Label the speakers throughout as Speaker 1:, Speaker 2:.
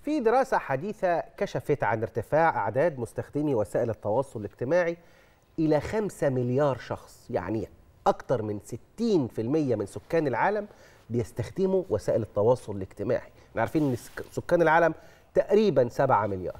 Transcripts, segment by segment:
Speaker 1: في دراسة حديثة كشفت عن ارتفاع أعداد مستخدمي وسائل التواصل الاجتماعي إلى 5 مليار شخص يعني أكثر من 60% من سكان العالم بيستخدموا وسائل التواصل الاجتماعي احنا عارفين ان سك- سكان العالم تقريبا 7 مليار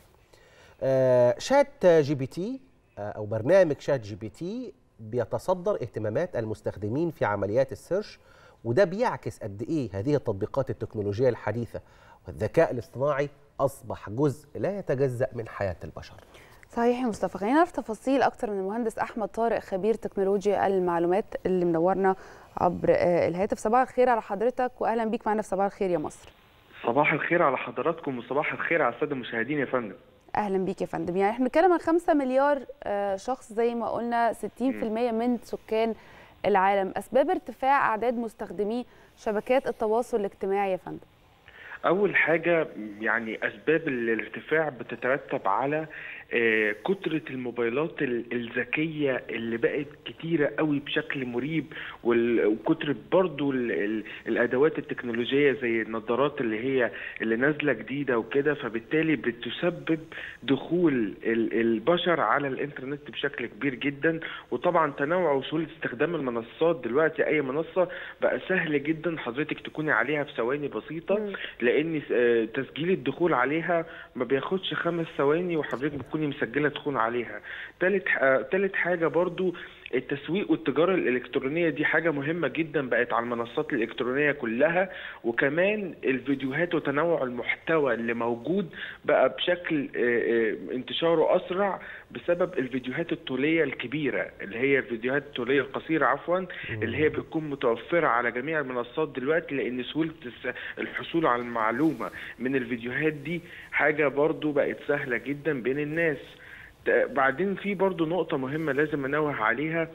Speaker 1: آه، شات جي بي تي آه، او برنامج شات جي بي تي بيتصدر اهتمامات المستخدمين في عمليات السيرش وده بيعكس قد ايه هذه التطبيقات التكنولوجيه الحديثه والذكاء الاصطناعي اصبح جزء لا يتجزا من حياه البشر
Speaker 2: صحيح يا مصطفى خلينا نعرف تفاصيل اكتر من المهندس احمد طارق خبير تكنولوجيا المعلومات اللي منورنا عبر آه، الهاتف صباح الخير على حضرتك واهلا بيك معنا في صباح الخير يا مصر
Speaker 3: صباح الخير على حضراتكم وصباح الخير على الساده المشاهدين يا فندم
Speaker 2: اهلا بيك يا فندم يعني احنا بنتكلم عن 5 مليار آه، شخص زي ما قلنا 60% من سكان العالم اسباب ارتفاع اعداد مستخدمي شبكات التواصل الاجتماعي يا فندم
Speaker 3: اول حاجه يعني اسباب الارتفاع بتترتب على آه، كترة الموبايلات ال- الذكية اللي بقت كتيرة قوي بشكل مريب وال- وكترة برضو ال- ال- الأدوات التكنولوجية زي النظارات اللي هي اللي نازلة جديدة وكده فبالتالي بتسبب دخول ال- البشر على الإنترنت بشكل كبير جدا وطبعا تنوع وسهولة استخدام المنصات دلوقتي أي منصة بقى سهل جدا حضرتك تكوني عليها في ثواني بسيطة لأن آه، تسجيل الدخول عليها ما بياخدش خمس ثواني وحضرتك بتكوني مسجله دخول عليها تالت آه، تالت حاجه برضو التسويق والتجاره الالكترونيه دي حاجه مهمه جدا بقت على المنصات الالكترونيه كلها وكمان الفيديوهات وتنوع المحتوى اللي موجود بقى بشكل آه، آه، انتشاره اسرع بسبب الفيديوهات الطوليه الكبيره اللي هي الفيديوهات الطوليه القصيره عفوا اللي هي بتكون متوفره على جميع المنصات دلوقتي لان سهوله الس- الحصول على المعلومه من الفيديوهات دي حاجه برضو بقت سهله جدا بين الناس ت- بعدين في برضو نقطة مهمة لازم انوه عليها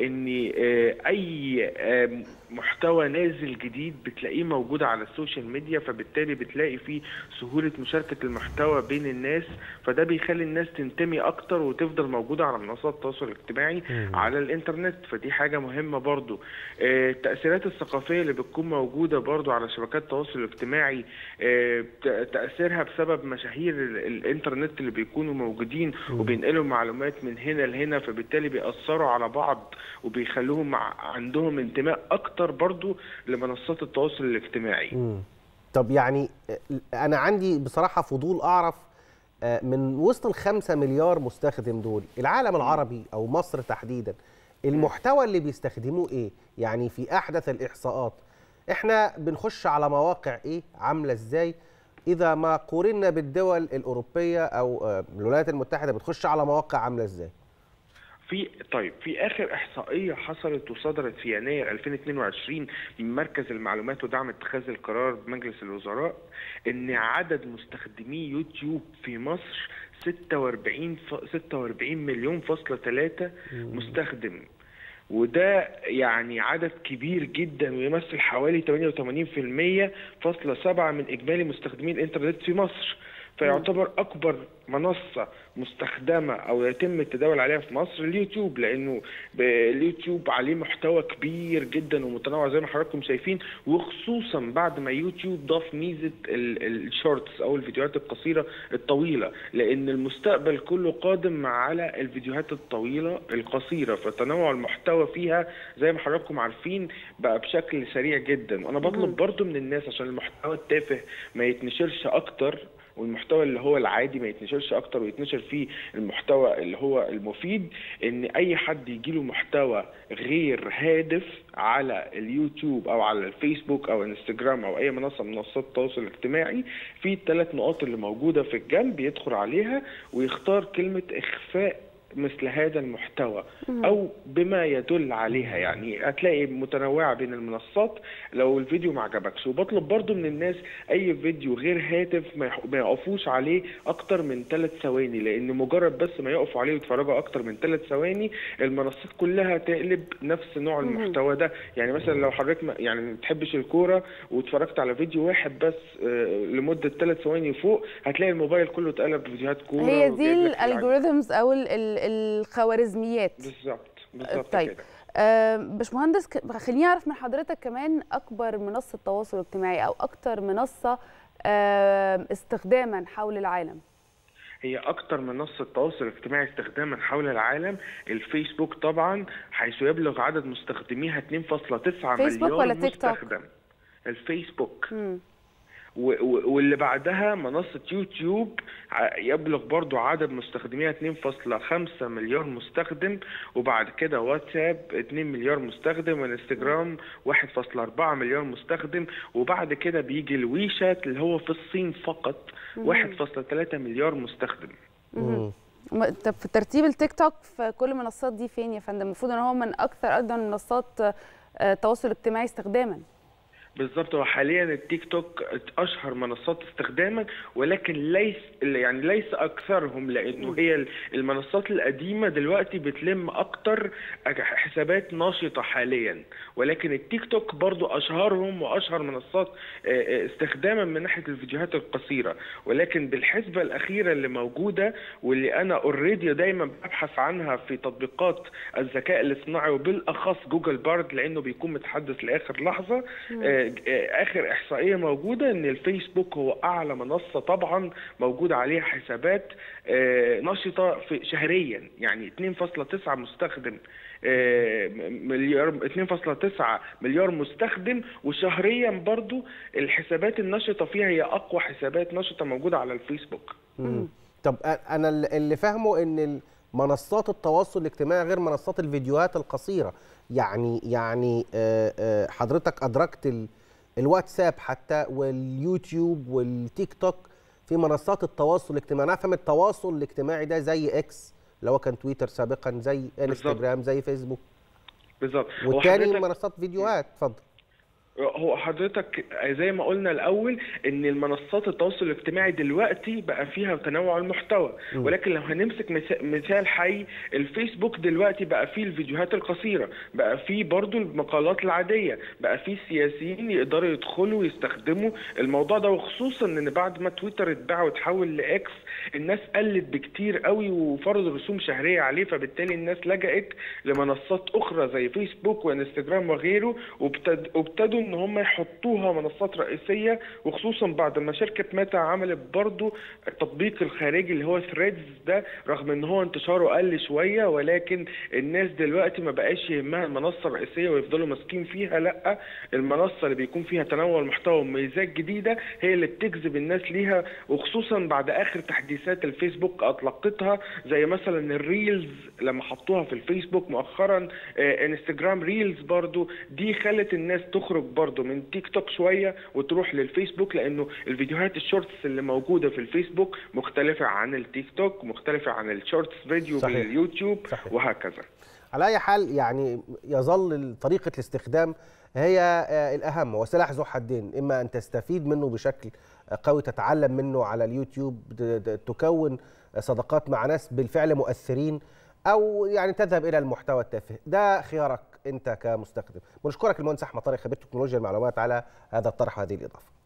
Speaker 3: ان آه، اي آه، محتوى نازل جديد بتلاقيه موجود على السوشيال ميديا فبالتالي بتلاقي فيه سهولة مشاركة المحتوى بين الناس فده بيخلي الناس تنتمي اكتر وتفضل موجودة على منصات التواصل الاجتماعي على الانترنت فدي حاجة مهمة برضو آه، التأثيرات الثقافية اللي بتكون موجودة برضو على شبكات التواصل الاجتماعي آه، ت- تأثيرها بسبب مشاهير ال- الانترنت اللي بيكونوا موجودين وبينقلوا معلومات من هنا لهنا فبالتالي بيأثروا على بعض وبيخلوهم مع- عندهم انتماء اكتر برضو لمنصات التواصل الاجتماعي
Speaker 1: مم. طب يعني آه، انا عندي بصراحه فضول اعرف آه، من وسط الخمسة مليار مستخدم دول العالم العربي او مصر تحديدا المحتوى اللي بيستخدموه ايه يعني في احدث الاحصاءات احنا بنخش على مواقع ايه عامله ازاي اذا ما قورنا بالدول الاوروبيه او آه، الولايات المتحده بتخش على مواقع عامله ازاي
Speaker 3: في طيب في اخر احصائيه حصلت وصدرت في يناير 2022 من مركز المعلومات ودعم اتخاذ القرار بمجلس الوزراء ان عدد مستخدمي يوتيوب في مصر 46 ف... 46 مليون فاصلة 3 مستخدم وده يعني عدد كبير جدا ويمثل حوالي 88% فاصلة سبعة من اجمالي مستخدمين الانترنت في مصر فيعتبر اكبر منصه مستخدمه او يتم التداول عليها في مصر اليوتيوب لانه ب- اليوتيوب عليه محتوى كبير جدا ومتنوع زي ما حضراتكم شايفين وخصوصا بعد ما يوتيوب ضاف ميزه ال- الشورتس او الفيديوهات القصيره الطويله لان المستقبل كله قادم على الفيديوهات الطويله القصيره فتنوع المحتوى فيها زي ما حضراتكم عارفين بقى بشكل سريع جدا وانا بطلب برضو من الناس عشان المحتوى التافه ما يتنشرش اكتر والمحتوى اللي هو العادي ما يتنشرش اكتر ويتنشر فيه المحتوى اللي هو المفيد ان اي حد يجيله محتوى غير هادف على اليوتيوب او على الفيسبوك او انستجرام او اي منصه من منصات التواصل الاجتماعي في الثلاث نقاط اللي موجوده في الجنب يدخل عليها ويختار كلمه اخفاء مثل هذا المحتوى او بما يدل عليها يعني هتلاقي متنوعه بين المنصات لو الفيديو ما عجبكش وبطلب برضو من الناس اي فيديو غير هاتف ما يح- ما يقفوش عليه اكتر من ثلاث ثواني لان مجرد بس ما يقفوا عليه ويتفرجوا اكتر من ثلاث ثواني المنصات كلها تقلب نفس نوع المحتوى ده يعني مثلا لو حضرتك ما- يعني ما بتحبش الكوره واتفرجت على فيديو واحد بس آه، لمده ثلاث ثواني فوق هتلاقي الموبايل كله اتقلب فيديوهات كوره
Speaker 2: هي دي
Speaker 3: وجايب لك العج-
Speaker 2: الالجوريثمز او ال- ال- الخوارزميات
Speaker 3: بالظبط بالظبط
Speaker 2: طيب
Speaker 3: كده
Speaker 2: آه، باشمهندس ك- خليني اعرف من حضرتك كمان اكبر منصه تواصل اجتماعي او اكتر منصه آه، استخداما حول العالم
Speaker 3: هي اكتر منصه تواصل اجتماعي استخداما حول العالم الفيسبوك طبعا حيث يبلغ عدد مستخدميها 2.9
Speaker 2: فيسبوك
Speaker 3: مليار
Speaker 2: ولا تيك توك؟
Speaker 3: مستخدم الفيسبوك
Speaker 2: مم.
Speaker 3: و- و- واللي بعدها منصة يوتيوب ع- يبلغ برضو عدد مستخدميها 2.5 مليار مستخدم وبعد كده واتساب 2 مليار مستخدم وانستجرام 1.4 مليار مستخدم وبعد كده بيجي الويشات اللي هو في الصين فقط 1.3 مليار مستخدم
Speaker 1: مم.
Speaker 2: م- طب في ترتيب التيك توك في كل المنصات دي فين يا فندم المفروض ان هو من اكثر ايضا منصات آه، التواصل الاجتماعي استخداما
Speaker 3: بالظبط هو حاليا التيك توك اشهر منصات استخداما ولكن ليس يعني ليس اكثرهم لانه هي المنصات القديمه دلوقتي بتلم اكتر حسابات نشطه حاليا ولكن التيك توك برضو اشهرهم واشهر منصات آه، آه، استخداما من ناحيه الفيديوهات القصيره ولكن بالحسبه الاخيره اللي موجوده واللي انا اوريدي دايما ببحث عنها في تطبيقات الذكاء الاصطناعي وبالاخص جوجل بارد لانه بيكون متحدث لاخر لحظه آه، آه، اخر احصائيه موجوده ان الفيسبوك هو اعلى منصه طبعا موجود عليها حسابات آه، نشطه في شهريا يعني 2.9 مستخدم آه، مليار 2.9 مليار مستخدم وشهريا برضو الحسابات النشطه فيها هي اقوى حسابات نشطه موجوده على الفيسبوك
Speaker 1: مم. طب أ- انا ال- اللي فاهمه ان منصات التواصل الاجتماعي غير منصات الفيديوهات القصيره يعني يعني آه، آه، حضرتك ادركت ال- الواتساب حتى واليوتيوب والتيك توك في منصات التواصل الاجتماعي انا افهم التواصل الاجتماعي ده زي اكس اللي هو كان تويتر سابقا زي انستجرام زي فيسبوك
Speaker 3: بالظبط هو
Speaker 1: والتاني
Speaker 3: حضرتك-
Speaker 1: منصات فيديوهات اتفضل
Speaker 3: هو حضرتك زي ما قلنا الاول ان المنصات التواصل الاجتماعي دلوقتي بقى فيها تنوع المحتوى ولكن لو هنمسك مث- مثال حي الفيسبوك دلوقتي بقى فيه الفيديوهات القصيره بقى فيه برضو المقالات العاديه بقى فيه سياسيين يقدروا يدخلوا ويستخدموا الموضوع ده وخصوصا ان بعد ما تويتر اتباع وتحول لاكس الناس قلت بكتير قوي وفرضوا رسوم شهريه عليه فبالتالي الناس لجأت لمنصات اخرى زي فيسبوك وانستجرام وغيره وابتد- وابتدوا ان هم يحطوها منصات رئيسيه وخصوصا بعد ما شركه ميتا عملت برضو التطبيق الخارجي اللي هو ثريدز ده رغم ان هو انتشاره قل شويه ولكن الناس دلوقتي ما بقاش يهمها المنصه الرئيسيه ويفضلوا ماسكين فيها لا المنصه اللي بيكون فيها تنوع المحتوى وميزات جديده هي اللي بتجذب الناس ليها وخصوصا بعد اخر تحديثات الفيسبوك اطلقتها زي مثلا الريلز لما حطوها في الفيسبوك مؤخرا آه، انستجرام ريلز برضو دي خلت الناس تخرج برضو من تيك توك شويه وتروح للفيسبوك لانه الفيديوهات الشورتس اللي موجوده في الفيسبوك مختلفه عن التيك توك مختلفه عن الشورتس فيديو
Speaker 1: صحيح.
Speaker 3: باليوتيوب
Speaker 1: صحيح.
Speaker 3: وهكذا
Speaker 1: على اي حال يعني يظل طريقه الاستخدام هي آه، الاهم هو سلاح ذو حدين اما ان تستفيد منه بشكل آه، قوي تتعلم منه على اليوتيوب د- د- تكون صداقات مع ناس بالفعل مؤثرين او يعني تذهب الى المحتوى التافه ده خيارك انت كمستخدم بنشكرك المهندس احمد طارق خبير تكنولوجيا المعلومات على هذا الطرح وهذه الاضافه